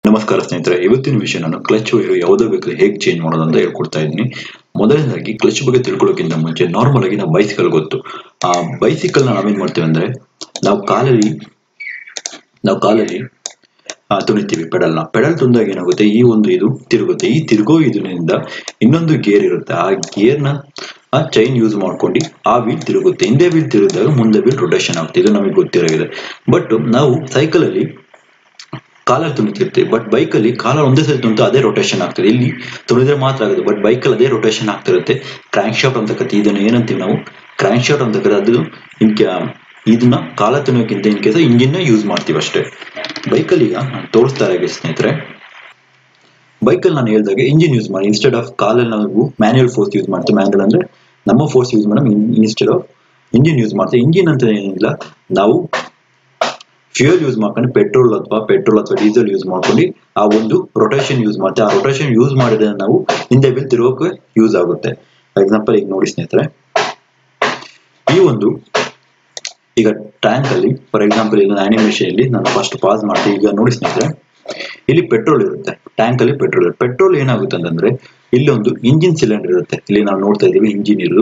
ನಮಸ್ಕಾರ ಸ್ನೇಹಿತರೆ ಇವತ್ತಿನ ವಿಷಯ ನಾನು ಕ್ಲಚ್ ವೈರು ಯಾವುದೋ ಬೇಕು ಹೇಗೆ ಚೇಂಜ್ ಮಾಡೋದು ಅಂತ ಹೇಳ್ಕೊಡ್ತಾ ಇದ್ದೀನಿ ಮೊದಲನೇದಾಗಿ ಕ್ಲಚ್ ಬಗ್ಗೆ ತಿಳ್ಕೊಳ್ಳೋಕ್ಕಿಂತ ಮುಂಚೆ ನಾರ್ಮಲ್ ಆಗಿ ನಾವು ಬೈಸಿಕಲ್ ಗೊತ್ತು ಆ ಬೈಸಿಕಲ್ ನಾವೇನ್ ಮಾಡ್ತೇವೆ ಅಂದ್ರೆ ನಾವು ಕಾಲಲ್ಲಿ ನಾವು ಕಾಲಲ್ಲಿ ಆ, ತುಳಿತೀವಿ ಪೆಡಲ್ನ ಪೆಡಲ್ ತುಂದಾಗ ಏನಾಗುತ್ತೆ ಈ ಒಂದು ಇದು ತಿರುಗುತ್ತೆ ಈ ತಿರುಗೋ ಇದರಿಂದ ಇನ್ನೊಂದು ಗೇರ್ ಇರುತ್ತೆ ಆ ಗೇರ್ನ ಆ ಚೈನ್ ಯೂಸ್ ಮಾಡ್ಕೊಂಡು ಆ ವೀಲ್ ತಿರುಗುತ್ತೆ ಹಿಂದೆ ವೀಲ್ ತಿರುಗಿದಾಗ ಮುಂದೆ ವೀಲ್ ರೊಟೇಷನ್ ಆಗ್ತಿದೆ ಇದು ನಮಗೆ ಗೊತ್ತಿರೋಗಿದೆ ಬಟ್ ನಾವು ಸೈಕಲ್ ಅಲ್ಲಿ ಕಾಲಲ್ಲಿ ತುಳಿತಿರ್ತೀವಿ ಬಟ್ ಬೈಕಲ್ಲಿ ಕಾಲ ಒಂದೇ ಸರಿ ತುಂಬಿತು ಅದೇ ರೊಟೇಷನ್ ಆಗ್ತದೆ ಇಲ್ಲಿ ತುಳಿದ್ರೆ ಮಾತ್ರ ಆಗುತ್ತೆ ಬಟ್ ಬೈಕಲ್ಲಿ ಅದೇ ರೊಟೇಷನ್ ಆಗ್ತಿರುತ್ತೆ ಕ್ರ್ಯಾಂಕ್ ಶಾಫ್ಟ್ ಅಂತ ಕತ್ತಿ ಇದನ್ನು ಏನಂತೀವಿ ನಾವು ಕ್ರ್ಯಾಂಕ್ ಶಾಫ್ಟ್ ಅಂತ ಕತೆ ಅದು ಇನ್ಕೆ ಇದನ್ನ ಕಾಲ ತುಣಿಯೋಕ್ಕಿಂತ ಇನ್ ಕೇಸ್ ಇಂಜಿನ್ನ ಯೂಸ್ ಮಾಡ್ತೀವಿ ಅಷ್ಟೇ ಬೈಕಲ್ಲಿ ಈಗ ನಾನು ತೋರಿಸ್ತಾ ಇರೋ ಸ್ನೇಹಿತರೆ ಬೈಕಲ್ಲಿ ನಾನು ಹೇಳಿದಾಗ ಇಂಜಿನ್ ಯೂಸ್ ಮಾಡಿ ಇನ್ಸ್ಟೆಡ್ ಆಫ್ ಕಾಲಲ್ಲಿ ನಾವು ಮ್ಯಾನ್ಯಲ್ ಫೋರ್ಸ್ ಯೂಸ್ ಮಾಡ್ತೀವಿ ಮ್ಯಾನ್ಯಲ್ ಅಂದ್ರೆ ನಮ್ಮ ಫೋರ್ಸ್ ಯೂಸ್ ಮಾಡಿ ಇನ್ಸ್ಟೆಡ್ ಆಫ್ ಇಂಜಿನ್ ಯೂಸ್ ಮಾಡ್ತೀವಿ ಇಂಜಿನ್ ಅಂತ ಏನಿಲ್ಲ ನಾವು ಫ್ಯೂಯಲ್ ಯೂಸ್ ಮಾಡ್ಕೊಂಡು ಪೆಟ್ರೋಲ್ ಅಥವಾ ಪೆಟ್ರೋಲ್ ಅಥವಾ ಡೀಸೆಲ್ ಯೂಸ್ ಮಾಡ್ಕೊಂಡು ಆ ಒಂದು ರೊಟೇಷನ್ ಯೂಸ್ ಮಾಡ್ತೀವಿ ಆ ರೊಟೇಷನ್ ಯೂಸ್ ಮಾಡಿದ್ರೆ ನಾವು ಹಿಂದೆ ಬಿಲ್ ತಿರುಗೋಕೆ ಯೂಸ್ ಆಗುತ್ತೆ ಎಕ್ಸಾಂಪಲ್ ಈಗ ನೋಡಿ ಸ್ನೇಹಿತರೆ ಈ ಒಂದು ಈಗ ಟ್ಯಾಂಕ್ ಅಲ್ಲಿ ಫಾರ್ ಎಕ್ಸಾಂಪಲ್ ಈಗ ಅನಿಮೇಷನ್ ಅಲ್ಲಿ ನಾನು ಫಸ್ಟ್ ಪಾಸ್ ಮಾಡ್ತೀನಿ ಈಗ ನೋಡಿ ಸ್ನೇಹಿತರೆ ಇಲ್ಲಿ ಪೆಟ್ರೋಲ್ ಇರುತ್ತೆ ಟ್ಯಾಂಕ್ ಅಲ್ಲಿ ಪೆಟ್ರೋಲ್ ಇರುತ್ತೆ ಪೆಟ್ರೋಲ್ ಏನಾಗುತ್ತೆ ಅಂತಂದ್ರೆ ಇಲ್ಲಿ ಒಂದು ಇಂಜಿನ್ ಸಿಲಿಂಡರ್ ಇರುತ್ತೆ ಇಲ್ಲಿ ನಾವು ನೋಡ್ತಾ ಇದೀವಿ ಇಂಜಿನ್ ಇರೋದು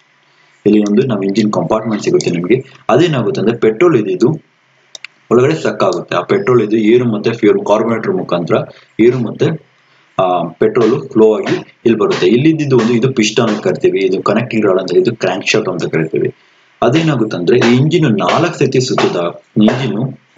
ಇಲ್ಲಿ ಒಂದು ನಾವು ಇಂಜಿನ್ ಕಂಪಾರ್ಟ್ಮೆಂಟ್ ಸಿಗುತ್ತೆ ನಿಮಗೆ ಅದೇನಾಗುತ್ತೆ ಅಂದ್ರೆ ಪೆಟ್ರೋಲ್ ಇದ್ದು ಒಳಗಡೆ ಸ್ಟಕ್ ಆಗುತ್ತೆ ಆ ಪೆಟ್ರೋಲ್ ಇದು ಏರು ಮತ್ತೆ ಫ್ಯೂಲ್ ಕಾರ್ಬೋನೇಟರ್ ಮುಖಾಂತರ ಏರು ಮತ್ತೆ ಆ ಪೆಟ್ರೋಲ್ ಫ್ಲೋ ಆಗಿ ಇಲ್ಲಿ ಬರುತ್ತೆ ಇಲ್ಲಿದ್ದು ಒಂದು ಇದು ಪಿಸ್ಟಾನ್ ಅಂತ ಕರಿತೀವಿ ಇದು ಕನೆಕ್ಟಿಂಗ್ ರಾಡ್ ಅಂತ ಇದು ಕ್ರ್ಯಾಂಕ್ ಶಾಫ್ಟ್ ಅಂತ ಕರಿತೀವಿ ಅದೇನಾಗುತ್ತೆ ಅಂದ್ರೆ ಈ ಇಂಜಿನ್ ನಾಲ್ಕು ಸತಿ ಸುತ್ತದ ಇಂಜಿನ್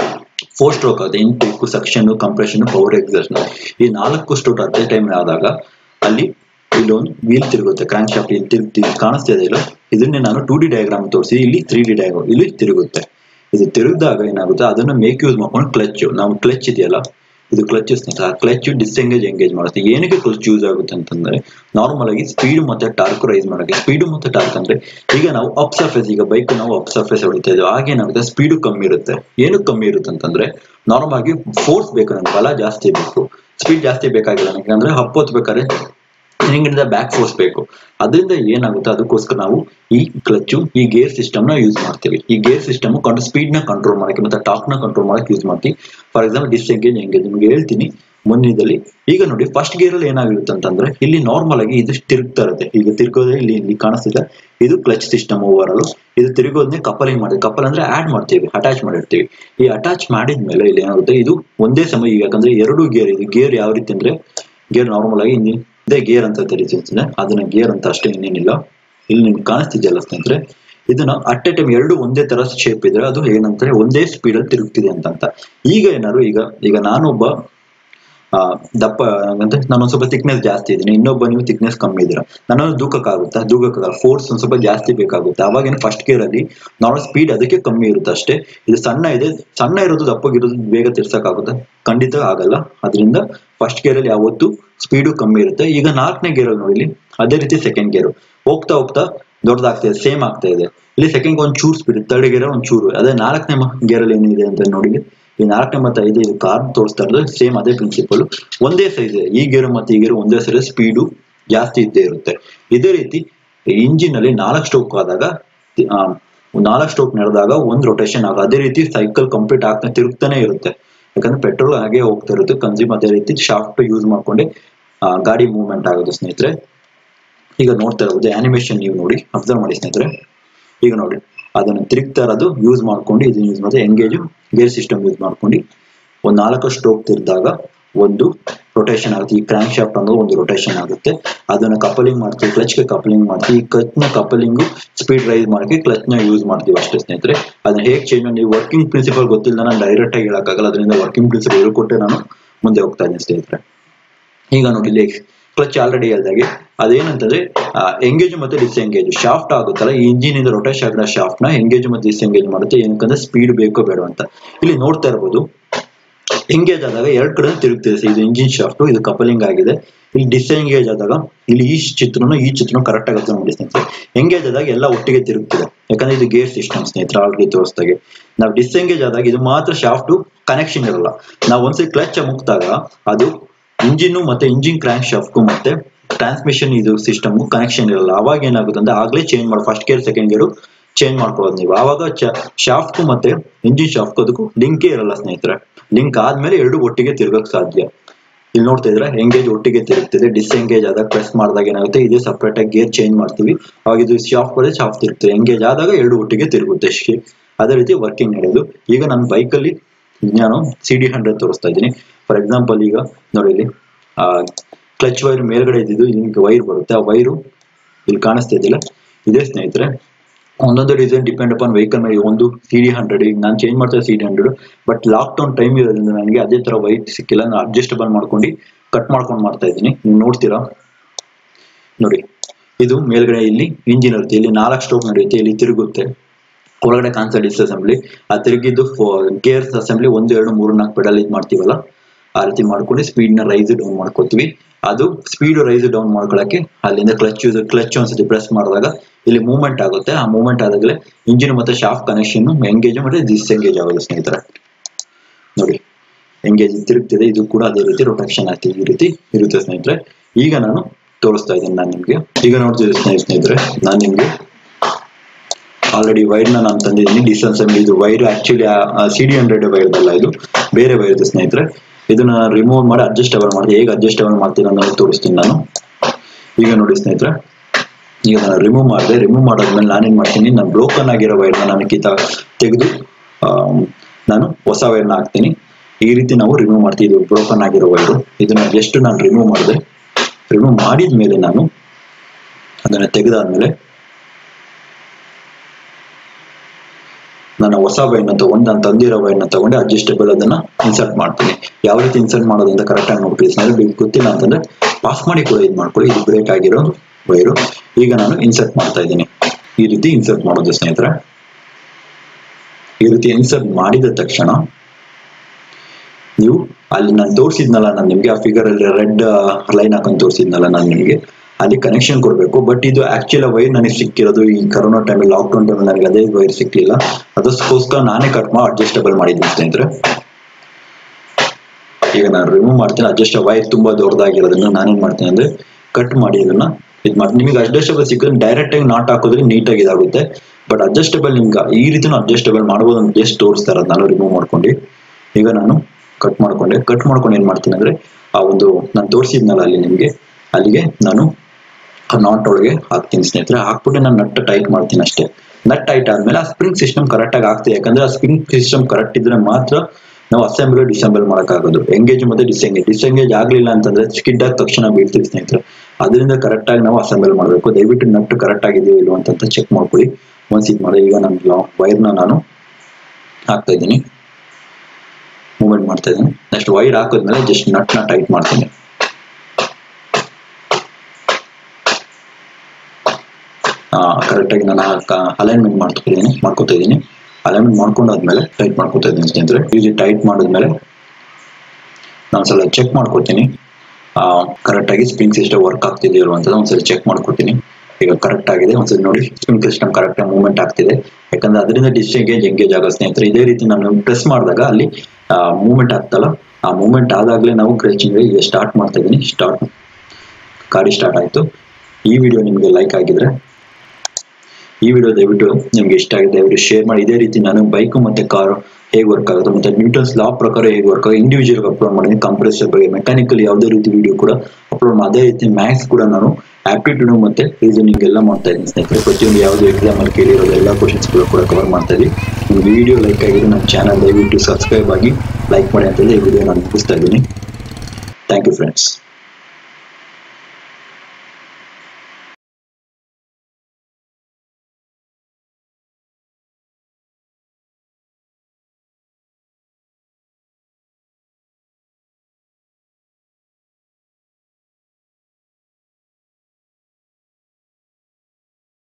ಫೋರ್ ಸ್ಟ್ರೋಕ್ ಆಗುತ್ತೆ intake suction compression power exertion ಈ ನಾಲ್ಕು ಸ್ಟ್ರೋಕ್ ಅಟ್ ಟೈಮ್ ಆದಾಗ ಅಲ್ಲಿ ಇಲ್ಲೊಂದು ವೀಲ್ ತಿರುಗುತ್ತೆ ಕ್ರ್ಯಾಂಕ್ ಶಾಫ್ಟ್ ಇಲ್ಲಿ ತಿರುಗ್ತಿ ಕಾಣಿಸ್ತಾ ಇದೆ ಇಲ್ಲ ಇದನ್ನೇ ನಾನು ಟೂ ಡಿ ಡಯಾಗ್ರಾಮ್ ತೋರಿಸಿ ಇಲ್ಲಿ ತ್ರೀ ಡಿ ಡಯಾಗ್ರಾಮ್ ಇಲ್ಲಿ ತಿರುಗುತ್ತೆ ಇದು ತಿರುಗಿದಾಗ ಏನಾಗುತ್ತೆ ಅದನ್ನ ಮೇಕ್ ಯೂಸ್ ಮಾಡ್ಕೊಂಡು ಕ್ಲಚ್ ನಾವು ಕ್ಲಚ್ ಇದೆಯಲ್ಲ ಇದು ಕ್ಲಚ್ ಸ್ನೇಹಿತರೆ ಆ ಕ್ಲಚ್ ಡಿಸ್ಎಂಗೇಜ್ ಎಂಗೇಜ್ ಮಾಡುತ್ತೆ ಏನಕ್ಕೆ ಕ್ಲಚ್ ಯೂಸ್ ಆಗುತ್ತೆ ಅಂತಂದ್ರೆ ನಾರ್ಮಲ್ ಆಗಿ ಸ್ಪೀಡ್ ಮತ್ತೆ ಟಾರ್ಕ್ ರೈಸ್ ಮಾಡೋಕೆ ಸ್ಪೀಡ್ ಮತ್ತೆ ಟಾರ್ಕ್ ಅಂದ್ರೆ ಈಗ ನಾವು ಅಪ್ ಸರ್ಫೇಸ್ ಈಗ ಬೈಕ್ ನಾವು ಅಪ್ ಸರ್ಫೇಸ್ ಹೊಡಿತಾ ಇದ್ದೀವಿ ಆಗೇನಾಗುತ್ತೆ ಸ್ಪೀಡು ಕಮ್ಮಿ ಇರುತ್ತೆ ಏನಕ್ಕೆ ಕಮ್ಮಿ ಇರುತ್ತೆ ಅಂತಂದ್ರೆ ನಾರ್ಮಲ್ ಆಗಿ ಫೋರ್ಸ್ ಬೇಕು ನಮ್ಗೆ ಬಲ ಜಾಸ್ತಿ ಬೇಕು ಸ್ಪೀಡ್ ಜಾಸ್ತಿ ಬೇಕಾಗಿಲ್ಲ ನನಗೆ ಅಂದ್ರೆ ಹಪ್ಪೋತ್ಬೇಕಾದ್ರೆ ಹಿಂಗಿಂದ ಬ್ಯಾಕ್ ಫೋರ್ಸ್ ಬೇಕು ಅದರಿಂದ ಏನಾಗುತ್ತೆ ಅದಕ್ಕೋಸ್ಕರ ನಾವು ಈ ಕ್ಲಚ್ ಈ ಗೇರ್ ಸಿಸ್ಟಮ್ ನ ಯೂಸ್ ಮಾಡ್ತೀವಿ ಈ ಗೇರ್ ಸಿಸ್ಟಮ್ ಕಂಡು ಸ್ಪೀಡ್ ನ ಕಂಟ್ರೋಲ್ ಮಾಡಕ್ಕೆ ಮತ್ತೆ ಟಾಕ್ ನ ಕಂಟ್ರೋಲ್ ಮಾಡಕ್ಕೆ ಯೂಸ್ ಮಾಡ್ತೀವಿ ಫಾರ್ ಎಕ್ಸಾಂಪಲ್ ಡಿಸ್ಎಂಗೇಜ್ ಎಂಗೇಜ್ ನಿಮ್ಗೆ ಹೇಳ್ತೀನಿ ಮುಂದಿನಲ್ಲಿ ಈಗ ನೋಡಿ ಫಸ್ಟ್ ಗೇರ್ ಅಲ್ಲಿ ಏನಾಗಿರುತ್ತೆ ಅಂತಂದ್ರೆ ಇಲ್ಲಿ ನಾರ್ಮಲ್ ಆಗಿ ಇದು ತಿರುಗ್ತಾ ಇರುತ್ತೆ ಈಗ ತಿರುಗೋದೇ ಇಲ್ಲಿ ಇಲ್ಲಿ ಕಾಣಿಸ್ತಿದೆ ಇದು ಕ್ಲಚ್ ಸಿಸ್ಟಮ್ ಓವರ್ ಆಲ್ ಇದು ತಿರುಗೋದನ್ನೇ ಕಪಲಿಂಗ್ ಮಾಡಿ ಕಪಲ್ ಅಂದ್ರೆ ಆಡ್ ಮಾಡ್ತೀವಿ ಅಟ್ಯಾಚ್ ಮಾಡಿರ್ತೀವಿ ಈ ಅಟ್ಯಾಚ್ ಮಾಡಿದ್ಮೇಲೆ ಇಲ್ಲಿ ಏನಾಗುತ್ತೆ ಇದು ಒಂದೇ ಸಮಯ ಈಗ ಯಾಕಂದ್ರೆ ಎರಡು ಗೇರ್ ಇದು ಗೇರ್ ಯಾವ ರೀತಿ ಅಂದ್ರೆ ಗೇರ್ ನಾರ್ಮಲ್ ಆಗಿ ಇಲ್ಲಿ ಇದೇ ಗೇರ್ ಅಂತ ತಿಳಿಸಿರ್ತದೆ ಅದನ್ನ ಗೇರ್ ಅಂತ ಅಷ್ಟೇ ಇನ್ನೇನಿಲ್ಲ ಇಲ್ಲಿ ನಿಮ್ಗೆ ಕಾಣಿಸ್ತಿದೆಯಲ್ಲ ಸ್ನೇಹಿತರೆ ಇದನ್ನ ಅಟ್ ಎ ಟೈಮ್ ಎರಡು ಒಂದೇ ತರ ಶೇಪ್ ಇದ್ರೆ ಅದು ಏನಂತಾರೆ ಒಂದೇ ಸ್ಪೀಡ್ ಅಲ್ಲಿ ತಿರುಗ್ತಿದೆ ಅಂತ ಅಂತ ಈಗ ಏನಾದ್ರು ಈಗ ಈಗ ನಾನೊಬ್ಬ ಆ, ದಪ್ಪ ಅಂದ್ರೆ ನಾನು ಸ್ವಲ್ಪ ಥಿಕ್ನೆಸ್ ಜಾಸ್ತಿ ಇದ್ದೀನಿ ಇನ್ನೊಬ್ಬ ನೀವು ಥಿಕ್ನೆಸ್ ಕಮ್ಮಿ ಇದ್ದೀರಾ ನಾನು ದೂಕಕ್ಕಾಗುತ್ತಾ ದೂಕಕ್ಕಾಗಲ್ಲ ಫೋರ್ಸ್ ಒಂದ್ ಸ್ವಲ್ಪ ಜಾಸ್ತಿ ಬೇಕಾಗುತ್ತೆ ಅವಾಗೇನು ಫಸ್ಟ್ ಗೇರ್ ಅಲ್ಲಿ ನಾರ್ಮಲ್ ಸ್ಪೀಡ್ ಅದಕ್ಕೆ ಕಮ್ಮಿ ಇರುತ್ತೆ ಅಷ್ಟೇ ಇದು ಸಣ್ಣ ಇದೆ ಸಣ್ಣ ಇರೋದು ದಪ್ಪಗಿರೋದು ಬೇಗ ತಿರ್ಸಕ್ಕಾಗುತ್ತೆ ಖಂಡಿತ ಆಗಲ್ಲ ಅದರಿಂದ ಫಸ್ಟ್ ಗೇರ್ ಅಲ್ಲಿ ಯಾವತ್ತು ಸ್ಪೀಡು ಕಮ್ಮಿ ಇರುತ್ತೆ ಈಗ ನಾಲ್ಕನೇ ಗೇರ್ ಅಲ್ಲಿ ನೋಡಿ ಇಲ್ಲಿ ಅದೇ ರೀತಿ ಸೆಕೆಂಡ್ ಗೇರ್ ಹೋಗ್ತಾ ಹೋಗ್ತಾ ದೊಡ್ಡದಾಗ್ತಾ ಇದೆ ಸೇಮ್ ಆಗ್ತಾ ಇದೆ ಇಲ್ಲಿ ಸೆಕೆಂಡ್ ಒಂದ್ ಚೂರು ಸ್ಪೀಡ್ ತರ್ಡ್ ಗೇರ್ ಒಂದ್ ಚೂರು ಅದೇ ನಾಲ್ಕನೇ ಗೇರ್ ಅಲ್ಲಿ ಏನಿದೆ ಅಂತ ನೋಡಿ ಈ ನಾಲ್ಕನೇ ಮತ್ತೆ ಐದು ಇದು ಕಾರ್ ತೋರಿಸ್ತಾ ಇರೋದು ಸೇಮ್ ಅದೇ ಪ್ರಿನ್ಸಿಪಲ್ ಒಂದೇ ಸೈಜ್ ಈ ಗೇರು ಮತ್ತೆ ಈ ಗೇರು ಒಂದೇ ಸೈಜ್ ಸ್ಪೀಡು ಜಾಸ್ತಿ ಇದ್ದೇ ಇರುತ್ತೆ ಇದೇ ರೀತಿ ಇಂಜಿನ್ ಅಲ್ಲಿ ನಾಲ್ಕು ಸ್ಟ್ರೋಕ್ ಆದಾಗ ಆ, ನಾಲ್ಕು ಸ್ಟ್ರೋಕ್ ನಡೆದಾಗ ಒಂದು ರೊಟೇಷನ್ ಆಗ ಅದೇ ರೀತಿ ಸೈಕಲ್ ಕಂಪ್ಲೀಟ್ ಆಗ್ತಾ ತಿರುಗ್ತಾನೆ ಇರುತ್ತೆ ಯಾಕಂದ್ರೆ ಪೆಟ್ರೋಲ್ ಹಾಗೆ ಹೋಗ್ತಾ ಇರುತ್ತೆ ಕನ್ಸ್ಯೂಮ್ ಅದೇ ರೀತಿ ಶಾಫ್ಟ್ ಯೂಸ್ ಮಾಡ್ಕೊಂಡೆ ಆ, ಗಾಡಿ ಮೂವ್ಮೆಂಟ್ ಆಗುತ್ತೆ ಸ್ನೇಹಿತರೆ ಈಗ ನೋಡ್ತಾ ಇರೋದು ಆನಿಮೇಷನ್ ನೀವು ನೋಡಿ ಅಬ್ಸರ್ವ್ ಮಾಡಿ ಸ್ನೇಹಿತರೆ ಈಗ ನೋಡಿ ಅದನ್ನ ತಿರುಗ್ತಾ ಇರೋದು ಯೂಸ್ ಮಾಡ್ಕೊಂಡು ಇದನ್ನ ಯೂಸ್ ಮಾಡಿ ಎಂಗೇಜ್ ಗೇರ್ ಸಿಸ್ಟಮ್ ಯೂಸ್ ಮಾಡ್ಕೊಂಡು ಒಂದು ನಾಲ್ಕು ಸ್ಟ್ರೋಕ್ ತಿರ್ದಾಗ ಒಂದು ರೊಟೇಷನ್ ಆಗುತ್ತೆ ಈ ಕ್ರ್ಯಾಂಕ್ ಶಾಫ್ಟ್ ಅನ್ನೋದು ಒಂದು ರೊಟೇಷನ್ ಆಗುತ್ತೆ ಅದನ್ನ ಕಪಲಿಂಗ್ ಮಾಡ್ತೀವಿ ಕ್ಲಚ್ಗೆ ಕಪಲಿಂಗ್ ಮಾಡ್ತೀವಿ ಈ ಕ್ಲಚ್ನ ಕಪಲಿಂಗ್ ಸ್ಪೀಡ್ ರೈಸ್ ಮಾಡಕ್ಕೆ ಕ್ಲಚ್ನ ಯೂಸ್ ಮಾಡ್ತೀವಿ ಅಷ್ಟೇ ಸ್ನೇಹಿತರೆ ಅದನ್ನ ಹೇಗೆ ಚೇಂಜ್ ಮಾಡಿ ನೀವು ವರ್ಕಿಂಗ್ ಪ್ರಿನ್ಸಿಪಲ್ ಗೊತ್ತಿಲ್ಲ ನಾನು ಡೈರೆಕ್ಟ್ ಆಗಿ ಹೇಳಕ್ಕಾಗಲ್ಲ ಅದರಿಂದ ವರ್ಕಿಂಗ್ ಪ್ರಿನ್ಸಿಪಲ್ ಹೇಳ್ಕೊಟ್ಟೆ ನಾನು ಮುಂದೆ ಹೋಗ್ತಾ ಇದ್ದೀನಿ ಸ್ನೇಹಿತರೆ ಈಗ ನೋಡಿ ಇಲ್ಲಿ ಕ್ಲಚ್ ಆಲ್ರೆಡಿ ಹೇಳ್ದಾಗೆ ಅದೇನಂತಂದ್ರೆ ಎಂಗೇಜ್ ಮತ್ತೆ ಡಿಸ್ಎಂಗೇಜ್ ಶಾಫ್ಟ್ ಆಗುತ್ತಲ್ಲ ಈ ಇಂಜಿನ್ ಇಂದ ರೊಟೇಷನ್ ಆಗಿರೋ ಶಾಫ್ಟ್ ನ ಎಂಗೇಜ್ ಮತ್ತೆ ಡಿಸ್ಎಂಗೇಜ್ ಮಾಡುತ್ತೆ ಏನಕ್ಕಂದ್ರೆ ಸ್ಪೀಡ್ ಬೇಕೋ ಬೇಡ ಅಂತ ಇಲ್ಲಿ ನೋಡ್ತಾ ಇರ್ಬೋದು ಎಂಗೇಜ್ ಆದಾಗ ಎರಡ್ ಕಡೆ ತಿರುಗ್ತಿದೆ ಇದು ಇಂಜಿನ್ ಶಾಫ್ಟ್ ಇದು ಕಪಲಿಂಗ್ ಆಗಿದೆ ಇಲ್ಲಿ ಡಿಸ್ಎಂಗೇಜ್ ಆದಾಗ ಇಲ್ಲಿ ಈ ಚಿತ್ರನು ಈ ಚಿತ್ರನು ಕರೆಕ್ಟ್ ಆಗುತ್ತೆ ನೋಡಿ ಸ್ನೇಹಿತರೆ ಎಂಗೇಜ್ ಆದಾಗ ಎಲ್ಲ ಒಟ್ಟಿಗೆ ತಿರುಗ್ತಿದೆ ಯಾಕಂದ್ರೆ ಇದು ಗೇರ್ ಸಿಸ್ಟಮ್ ಸ್ನೇಹಿತರೆ ಆಲ್ರೆಡಿ ತೋರಿಸ್ದಾಗೆ ನಾವು ಡಿಸ್ಎಂಗೇಜ್ ಆದಾಗ ಇದು ಮಾತ್ರ ಶಾಫ್ಟ್ ಕನೆಕ್ಷನ್ ಇರಲ್ಲ ನಾವು ಒಂದ್ಸರಿ ಕ್ಲಚ್ ಮುಕ್ತಾಗ ಅದು ಇಂಜಿನ್ ಮತ್ತೆ ಇಂಜಿನ್ ಕ್ರ್ಯಾಂಕ್ ಶಾಫ್ಟ್ ಮತ್ತೆ ಟ್ರಾನ್ಸ್ಮಿಷನ್ ಇದು ಸಿಸ್ಟಮ್ ಕನೆಕ್ಷನ್ ಇರಲ್ಲ ಅವಾಗ ಏನಾಗುತ್ತೆ ಅಂದ್ರೆ ಆಗ್ಲೇ ಚೇಂಜ್ ಮಾಡಿ first gear second gear change ಮಾಡ್ಕೊಳ್ಳೋದು ನೀವು ಆವಾಗ ಶಾಫ್ಟ್ ಮತ್ತೆ ಇಂಜಿನ್ ಶಾಫ್ಟ್ ಅದಕ್ಕೂ ಲಿಂಕೇ ಇರಲ್ಲ ಸ್ನೇಹಿತರೆ ಲಿಂಕ್ ಆದ್ಮೇಲೆ ಎರಡು ಒಟ್ಟಿಗೆ ತಿರ್ಗಕ್ ಸಾಧ್ಯ ಇಲ್ಲಿ ನೋಡ್ತಾ ಇದ್ರೆ ಎಂಗೇಜ್ ಒಟ್ಟಿಗೆ ತಿರುಗ್ತಿದೆ ಡಿಸ್ಎಂಗೇಜ್ ಆದಾಗ ಪ್ರೆಸ್ ಮಾಡಿದಾಗ ಏನಾಗುತ್ತೆ ಇದೇ ಸಪ್ರೇಟ್ ಆಗಿ ಗೇರ್ ಚೇಂಜ್ ಮಾಡ್ತೀವಿ ಅವಾಗ ಇದು ಶಾಫ್ಟ್ ಬರುತ್ತೆ ಶಾಫ್ಟ್ ತಿರುಗ್ತದೆ ಎಂಗೇಜ್ ಆದಾಗ ಎರಡು ಒಟ್ಟಿಗೆ ತಿರುಗುತ್ತೆ ಅಷ್ಟೇ ಅದೇ ರೀತಿ ವರ್ಕಿಂಗ್ ನಡೆಯೋದು ಈಗ ನನ್ನ ಬೈಕಲ್ಲಿ ನಾನು ಸಿ ಡಿ ಹಂಡ್ರೆಡ್ ತೋರಿಸ್ತಾ ಇದ್ದೀನಿ ಫಾರ್ ಎಕ್ಸಾಂಪಲ್ ಈಗ ನೋಡಿ ಇಲ್ಲಿ ಕ್ಲಚ್ ವೈರ್ ಮೇಲ್ಗಡೆ ಇದ್ದಿದ್ದು ಇಲ್ಲಿ ವೈರ್ ಬರುತ್ತೆ ಆ ವೈರು ಇಲ್ಲಿ ಕಾಣಿಸ್ತಾ ಇದ್ದಿಲ್ಲ ಇದೇ ಸ್ನೇಹಿತರೆ ಒಂದೊಂದು ಡಿಸೈನ್ ಡಿಪೆಂಡ್ ಅಪಾನ್ ವೆಹಿಕಲ್ ಮೇಲೆ ಒಂದು ಸಿ ಡಿ ಹಂಡ್ರೆಡ್ ಈಗ ನಾನು ಚೇಂಜ್ ಮಾಡ್ತಾ C D hundred but lockdown time ಇರೋದ್ರಿಂದ ನನಗೆ ಅದೇ ತರ ವೈಟ್ ಸಿಕ್ಕಿಲ್ಲ ನಾನು ಅಡ್ಜಸ್ಟಬಲ್ ಮಾಡ್ಕೊಂಡು ಕಟ್ ಮಾಡ್ಕೊಂಡು ಮಾಡ್ತಾ ಇದ್ದೀನಿ ನೀವು ನೋಡ್ತೀರಾ ನೋಡಿ ಇದು ಮೇಲ್ಗಡೆ ಇಲ್ಲಿ ಇಂಜಿನ್ ಇರುತ್ತೆ ಇಲ್ಲಿ ನಾಲ್ಕು ಸ್ಟ್ರೋಕ್ ನಡೆಯುತ್ತೆ ಇಲ್ಲಿ ತಿರುಗುತ್ತೆ ಒಳಗಡೆ ಕಾಣಿಸೋ ಡಿಸ್ ಅಸೆಂಬ್ಲಿ ಆ ತಿರುಗಿದ್ದು ಗೇರ್ಸ್ ಅಸೆಂಬ್ಲಿ ಒಂದು ಎರಡು ಮೂರು ನಾಲ್ಕು ಪೆಡಲ್ ಇದು ಮಾಡ್ತೀವಲ್ಲ ಆ ರೀತಿ ಮಾಡ್ಕೊಂಡು ಸ್ಪೀಡ್ ನ ರೈಸ್ ಡೌನ್ ಮಾಡ್ಕೋತೀವಿ ಅದು ಸ್ಪೀಡ್ ರೈಸ್ ಡೌನ್ ಮಾಡ್ಕೊಳಕ್ಕೆ ಅಲ್ಲಿಂದ ಕ್ಲಚ್ ಯೂಸ್ ಕ್ಲಚ್ ಒಂದ್ಸತಿ ಪ್ರೆಸ್ ಮಾಡಿದಾಗ ಇಲ್ಲಿ ಮೂವ್ಮೆಂಟ್ ಆಗುತ್ತೆ ಆ ಮೂವ್ಮೆಂಟ್ ಆದಾಗಲೇ ಇಂಜಿನ್ ಮತ್ತೆ ಶಾಫ್ಟ್ ಕನೆಕ್ಷನ್ ಎಂಗೇಜ್ ಮತ್ತೆ ಡಿಸ್ಎಂಗೇಜ್ ಆಗೋದು ಸ್ನೇಹಿತರೆ ನೋಡಿ ಎಂಗೇಜ್ ತಿರುಗ್ತಿದೆ ಇದು ಕೂಡ ಅದೇ ರೀತಿ ರೊಟೇಷನ್ ಆಗ್ತಿದೆ ಈ ರೀತಿ ಇರುತ್ತೆ ಸ್ನೇಹಿತರೆ ಈಗ ನಾನು ತೋರಿಸ್ತಾ ಇದ್ದೀನಿ ನಾನು ನಿಮ್ಗೆ ಈಗ ನೋಡ್ತಿದ್ದೆ ಸ್ನೇಹಿತ ಸ್ನೇಹಿತರೆ ನಾನು ನಿಮ್ಗೆ ಆಲ್ರೆಡಿ ವೈರ್ನ ನಾನು ತಂದಿದ್ದೀನಿ ಡಿಸ್ಟೆನ್ಸ್ ಇದು wire actually C D hundred wire ಅಲ್ಲ ಇದು ಬೇರೆ ವೈರ್ ಇದೆ ಸ್ನೇಹಿತರೆ ಇದನ್ನ ರಿಮೂವ್ ಮಾಡಿ ಅಡ್ಜಸ್ಟಬಲ್ ಮಾಡಿ ಹೇಗೆ ಅಡ್ಜಸ್ಟಬಲ್ ಮಾಡ್ತೀನಿ ಅನ್ನೋದು ತೋರಿಸ್ತೀನಿ ನಾನು ಈಗ ನೋಡಿ ಸ್ನೇಹಿತರೆ ಈಗ ನಾನು ರಿಮೂವ್ ಮಾಡಿದೆ ರಿಮೂವ್ ಮಾಡಾದ್ಮೇಲೆ ನಾನೇನ್ ಮಾಡ್ತೀನಿ ನಾನು ಬ್ರೋಕನ್ ಆಗಿರೋ ವೈರ್ನ ನಾನು ಕಿತ್ತ ತೆಗೆದು ನಾನು ಹೊಸ ವೈರ್ನ ಹಾಕ್ತೀನಿ ಈ ರೀತಿ ನಾವು ರಿಮೂವ್ ಮಾಡ್ತೀವಿ ಇದು ಬ್ರೋಕನ್ ಆಗಿರೋ ವೈರು ಇದನ್ನ ಎಷ್ಟು ನಾನು ರಿಮೂವ್ ಮಾಡಿದೆ ರಿಮೂವ್ ಮಾಡಿದ ಮೇಲೆ ನಾನು ಅದನ್ನ ತೆಗೆದಾದ್ಮೇಲೆ ನಾನು ಹೊಸ ವೈರ್ನ ತಗೊಂಡು ನಾನು ತಂದಿರೋ ವೈರ್ನ ತಗೊಂಡು ಅಡ್ಜಸ್ಟಬಲ್ ಅದನ್ನ ಇನ್ಸರ್ಟ್ ಮಾಡ್ತೀನಿ ಯಾವ ರೀತಿ ಇನ್ಸರ್ಟ್ ಮಾಡೋದು ಅಂತ ಕರೆಕ್ಟಾಗಿ ನೋಡ್ಕೊಳ್ಳಿ ಸ್ನೇಹಿತರೆ ಗೊತ್ತಿಲ್ಲ ಅಂತಂದ್ರೆ ಪಾಸ್ ಮಾಡಿ ಕೂಡ ಇದು ಮಾಡ್ಕೊಳ್ಳಿ ಇದು ಬ್ರೇಕ್ ಆಗಿರೋ ವೈರು ಈಗ ನಾನು ಇನ್ಸರ್ಟ್ ಮಾಡ್ತಾ ಇದ್ದೀನಿ ಈ ರೀತಿ ಇನ್ಸರ್ಟ್ ಮಾಡೋದು ಸ್ನೇಹಿತರೆ ಈ ರೀತಿ ಇನ್ಸರ್ಟ್ ಮಾಡಿದ ತಕ್ಷಣ ನೀವು ಅಲ್ಲಿ ನಾನು ತೋರಿಸಿದ್ನಲ್ಲ ನಾನು ನಿಮಗೆ ಆ ಫಿಗರ್ ಅಲ್ಲಿ ರೆಡ್ ಲೈನ್ ಹಾಕೊಂಡು ತೋರಿಸಿದ್ನಲ್ಲ ನಾನು ನಿಮಗೆ ಅಲ್ಲಿ ಕನೆಕ್ಷನ್ ಕೊಡಬೇಕು ಬಟ್ ಇದು ಆಕ್ಚುಲ್ ವೈರ್ ನನಗೆ ಸಿಕ್ಕಿರೋದು ಈ ಕರೋನಾ ಟೈಮಲ್ಲಿ ಲಾಕ್ಡೌನ್ ಟೈಮಲ್ಲಿ ನನಗೆ ಅದೇ ವೈರ್ ಸಿಕ್ಲಿಲ್ಲ ಅದಕ್ಕೋಸ್ಕರ ನಾನೇ ಕಟ್ ಮಾಡಿ ಅಡ್ಜಸ್ಟಬಲ್ ಮಾಡಿದ್ದೀನಿ ಸ್ನೇಹಿತರೆ ಈಗ ನಾನು ರಿಮೂವ್ ಮಾಡ್ತೀನಿ ಅಡ್ಜಸ್ಟ್ ವೈರ್ ತುಂಬಾ ದೊಡ್ಡದಾಗಿರೋದನ್ನ ನಾನೇನ್ ಮಾಡ್ತೀನಿ ಅಂದ್ರೆ ಕಟ್ ಮಾಡಿ ಅದನ್ನ ಇದು ಮಾಡಿ ನಿಮಗೆ ಅಡ್ಜಸ್ಟಬಲ್ ಸಿಕ್ಕಿದ್ರೆ ಡೈರೆಕ್ಟ್ ಆಗಿ ನಾಟ್ ಹಾಕಿದ್ರೆ ನೀಟಾಗಿ ಇದಾಗುತ್ತೆ ಬಟ್ ಅಡ್ಜಸ್ಟಬಲ್ ನಿಮ್ಗೆ ಈ ರೀತಿನೂ ಅಡ್ಜಸ್ಟಬಲ್ ಮಾಡ್ಬೋದು ಅಂತ ಜಸ್ಟ್ ತೋರಿಸ್ತಾ ಇರೋದು ನಾನು ರಿಮೂವ್ ಮಾಡ್ಕೊಂಡು ಈಗ ನಾನು ಕಟ್ ಮಾಡ್ಕೊಂಡೆ ಕಟ್ ಮಾಡ್ಕೊಂಡು ಏನ್ ಮಾಡ್ತೀನಿ ಅಂದ್ರೆ ಆ ಒಂದು ನಾನು ತೋರಿಸಿದ್ನಲ್ಲ ಅಲ್ಲಿ ನಿಮಗೆ ಅಲ್ಲಿಗೆ ನಾನು ಆ ನಾಟ್ ಒಳಗೆ ಹಾಕ್ತೀನಿ ಸ್ನೇಹಿತರೆ ಹಾಕ್ಬಿಟ್ಟು ನಾನು ನಟ್ ಟೈಟ್ ಮಾಡ್ತೀನಿ ಅಷ್ಟೇ ನಟ್ ಟೈಟ್ ಆದ್ಮೇಲೆ ಆ ಸ್ಪ್ರಿಂಗ್ ಸಿಸ್ಟಮ್ ಕರೆಕ್ಟ್ ಆಗಿ ಆಗ್ತದೆ ಯಾಕಂದ್ರೆ ಆ ಸ್ಪ್ರಿಂಗ್ ಸಿಸ್ಟಮ್ ಕರೆಕ್ಟ್ ಇದ್ರೆ ಮಾತ್ರ ನಾವು ಅಸೆಂಬ್ಲಿ ಡಿಸೆಂಬಲ್ ಮಾಡೋಕ್ಕಾಗೋದು ಎಂಗೇಜ್ ಮತ್ತೆ ಡಿಸೆಂಗೇಜ್ ಡಿಸೆಂಗೇಜ್ ಆಗ್ಲಿಲ್ಲ ಅಂತಂದ್ರೆ ಸ್ಕಿಡ್ ಆದ ತಕ್ಷಣ ಬೀಳ್ತೀವಿ ಸ್ನೇಹಿತರೆ ಅದರಿಂದ ಕರೆಕ್ಟ್ ಆಗಿ ನಾವು ಅಸೆಂಬಲ್ ಮಾಡಬೇಕು ದಯವಿಟ್ಟು ನಟ್ ಕರೆಕ್ಟ್ ಆಗಿದೆಯೋ ಇಲ್ವೋ ಅಂತ ಚೆಕ್ ಮಾಡ್ಕೊಳ್ಳಿ ಒಂದ್ಸ್ ಇದು ಮಾಡಿ ಈಗ ನಾನು ವೈರ್ನ ನಾನು ಹಾಕ್ತಾ ಇದ್ದೀನಿ ಮೂವ್ಮೆಂಟ್ ಮಾಡ್ತಾ ಇದ್ದೀನಿ ನೆಕ್ಸ್ಟ್ ವೈರ್ ಹಾಕಿದ್ಮೇಲೆ ಜಸ್ಟ್ ನಟ್ನ ಟೈಟ್ ಮಾಡ್ತೀನಿ ಕರೆಕ್ಟಾಗಿ ನಾನು ಅಲೈನ್ಮೆಂಟ್ ಮಾಡ್ತಿದ್ದೀನಿ ಮಾಡ್ಕೋತಾ ಇದ್ದೀನಿ ಅಲೈನ್ಮೆಂಟ್ ಮಾಡ್ಕೊಂಡಾದ್ಮೇಲೆ ಟೈಟ್ ಮಾಡ್ಕೋತಾ ಇದ್ದೀನಿ ಸ್ನೇಹಿತರೆ ಇಲ್ಲಿ ಟೈಟ್ ಮಾಡಿದ್ಮೇಲೆ ನಾನು ಸಲ ಚೆಕ್ ಮಾಡ್ಕೋತೀನಿ ಕರೆಕ್ಟಾಗಿ ಸ್ಪ್ರಿಂಗ್ ಸಿಸ್ಟಮ್ ವರ್ಕ್ ಆಗ್ತಿದೆಯೋ ಅಂತ ಒಂದ್ಸಲ ಚೆಕ್ ಮಾಡ್ಕೊತೀನಿ ಈಗ ಕರೆಕ್ಟ್ ಆಗಿದೆ ಒಂದ್ಸಲ ನೋಡಿ ಸ್ಪ್ರಿಂಗ್ ಸಿಸ್ಟಮ್ ಕರೆಕ್ಟ್ ಆಗಿ ಮೂವ್ಮೆಂಟ್ ಆಗ್ತಿದೆ ಯಾಕಂದ್ರೆ ಅದರಿಂದ ಡಿಸ್ಎಂಗೇಜ್ ಎಂಗೇಜ್ ಆಗೋ ಸ್ನೇಹಿತರೆ ಇದೇ ರೀತಿ ನಾನು ಪ್ರೆಸ್ ಮಾಡಿದಾಗ ಅಲ್ಲಿ ಮೂವ್ಮೆಂಟ್ ಆಗ್ತಲ್ಲ ಆ ಮೂವ್ಮೆಂಟ್ ಆದಾಗಲೇ ನಾವು ಕ್ರಚಿಂಗ್ ಈಗ ಸ್ಟಾರ್ಟ್ ಮಾಡ್ತಾ ಇದ್ದೀನಿ ಸ್ಟಾರ್ಟ್ ಗಾಡಿ ಸ್ಟಾರ್ಟ್ ಆಯಿತು ಈ ವಿಡಿಯೋ ನಿಮಗೆ ಲೈಕ್ ಆಗಿದ್ರೆ ಈ ವಿಡಿಯೋ ದಯವಿಟ್ಟು ನಿಮ್ಗೆ ಇಷ್ಟ ಆಗಿದೆ ದಯವಿಟ್ಟು ಶೇರ್ ಮಾಡಿ ಇದೇ ರೀತಿ ನಾನು ಬೈಕು ಮತ್ತೆ ಕಾರು ಹೇಗೆ ವರ್ಕ್ ಆಗುತ್ತೆ ಮತ್ತೆ ನ್ಯೂಟನ್ಸ್ ಲಾ ಪ್ರಕಾರ ಹೇಗೆ ವರ್ಕ್ ಆಗುತ್ತೆ ಇಂಡಿವಿಜುವಲ್ ಅಪ್ಲೋಡ್ ಮಾಡಿದ್ದೀನಿ ಕಂಪ್ರೆಸರ್ ಬಗ್ಗೆ ಮೆಕ್ಯಾನಿಕಲ್ ಯಾವುದೇ ರೀತಿ ವಿಡಿಯೋ ಕೂಡ ಅಪ್ಲೋಡ್ ಮಾಡಿ ಅದೇ ರೀತಿ ಮ್ಯಾಥ್ಸ್ ಕೂಡ ನಾನು ಆಪ್ಟಿಟ್ಯೂಡ್ ಮತ್ತೆ ರೀಸನಿಂಗ್ ಎಲ್ಲ ಮಾಡ್ತಾ ಇದ್ದೀನಿ ಸ್ನೇಹಿತರೆ ಪ್ರತಿಯೊಂದು ಯಾವುದೇ ಎಕ್ಸಾಮ್ ಅಲ್ಲಿ ಕೇಳಿರೋದು ಎಲ್ಲ ಕ್ವಶನ್ಸ್ ಕೂಡ ಕವರ್ ಮಾಡ್ತಾ ಇದ್ದೀನಿ ನಿಮ್ಗೆ ವಿಡಿಯೋ ಲೈಕ್ ಆಗಿದ್ರೆ ನನ್ನ ಚಾನಲ್ ದಯವಿಟ್ಟು ಸಬ್ಸ್ಕ್ರೈಬ್ ಆಗಿ ಲೈಕ್ ಮಾಡಿ ಅಂತೇಳಿ ಈ ವಿಡಿಯೋ ನಾನು ಮುಗಿಸ್ತಾ ಇದ್ದೀನಿ ಥ್ಯಾಂಕ್ ಯು ಫ್ರೆಂಡ್ಸ್